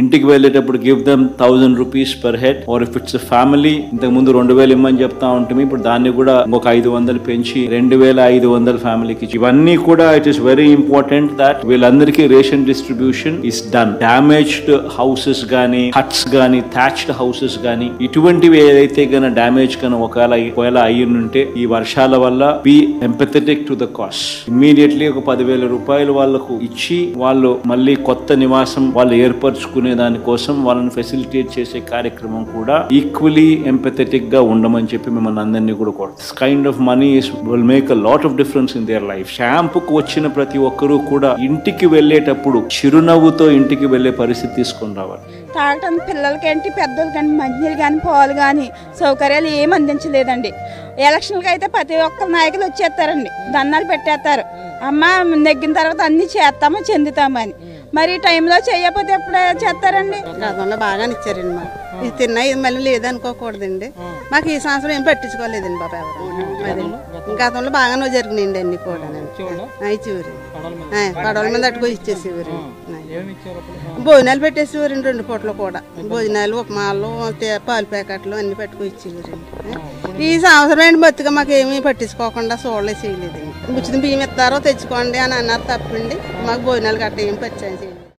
ఇంటికి వెళ్ళేటప్పుడు give them thousand rupees per head or if it's family ఇంతకు ముందు రెండు వేలు ఇమ్మని చెప్తా ఉంటుంది ఇప్పుడు దాన్ని కూడా ఇంకొక ఐదు వందలు పెంచి రెండు వేల ఐదు వందల ఫ్యామిలీకి ఇచ్చి- ఇవన్నీ కూడా it is very important that వీళ్ళందరికీ ration distribution is done damaged houses గానీ హట్స్ గానీ థ్యాచ్డ్ హౌసెస్ గానీ ఇటువంటివి ఏదైతే గన డామేజ్ కన ఒకవేళ ఒకవేళ అయ్యింటే ఈ వర్షాల వల్ల be empathetic to the cost immediately ఒక పదివేల రూపాయలు వాళ్ళకు ఇచ్చి వాళ్ళు మళ్ళీ కొత్త నివాసం వాళ్ళు ఏర్పరచుకునే దానికోసం వాళ్ళని ఫెసిలిటేట్ చేసే కార్యక్రమం కూడా ఈక్వలీ ఎంపథెటిక్ గా ఉండమని చెప్పి మిమ్మల్ని అందరినీ కూడా కోరుతాం kind of money will make a lot of difference in their life షాంపుకు వచ్చిన ప్రతి ఒక్కరూ కూడా ఇంటికి వెళ్ళేటప్పుడు చిరునవ్వుతో ఇంటికి వెళ్ళే పరిస్థితి తీసుకొని రావాలి తాగటానికి పిల్లలకేంటి పెద్దలకంటే మంచినీళ్ళు కానీ పాలు కానీ సౌకర్యాలు ఏమి అందించలేదండి ఎలక్షన్కి అయితే ప్రతి ఒక్క నాయకులు వచ్చేస్తారండి దండాలు పెట్టేస్తారు అమ్మ నెగ్గిన తర్వాత అన్ని చేస్తాము చెందుతామని మరి ఈ టైంలో చేయకపోతే ఎప్పుడు చేస్తారండి గతంలో బాగానే ఇచ్చారండి మాకు ఇది తిన్నా ఇది మళ్ళీ లేదనుకోకూడదండి మాకు ఈ సంవత్సరం ఏం పట్టించుకోలేదండి బాబా ఎవరు అది గతంలో బాగానే జరిగినాయండి అన్ని కూడా ఇచ్చేవారు పడవల మీద అట్టుకో ఇచ్చేసేవారు భోజనాలు పెట్టేసేవారండి రెండు పూటలు కూడా భోజనాలు ఉప్మాలు తే- పాలు ప్యాకెట్లు అన్ని పట్టుకు ఇచ్చేవారండి ఈ సంవత్సరం ఏంటి బతిగా మాకు ఏమీ పట్టించుకోకుండా చూడలే చేయలేదండి ఉచిత బియ్యం ఇస్తారో తెచ్చుకోండి అని అన్నారు తప్పండి మాకు భోజనాలు గట్ట ఏం పచ్చాయి చేయలేదు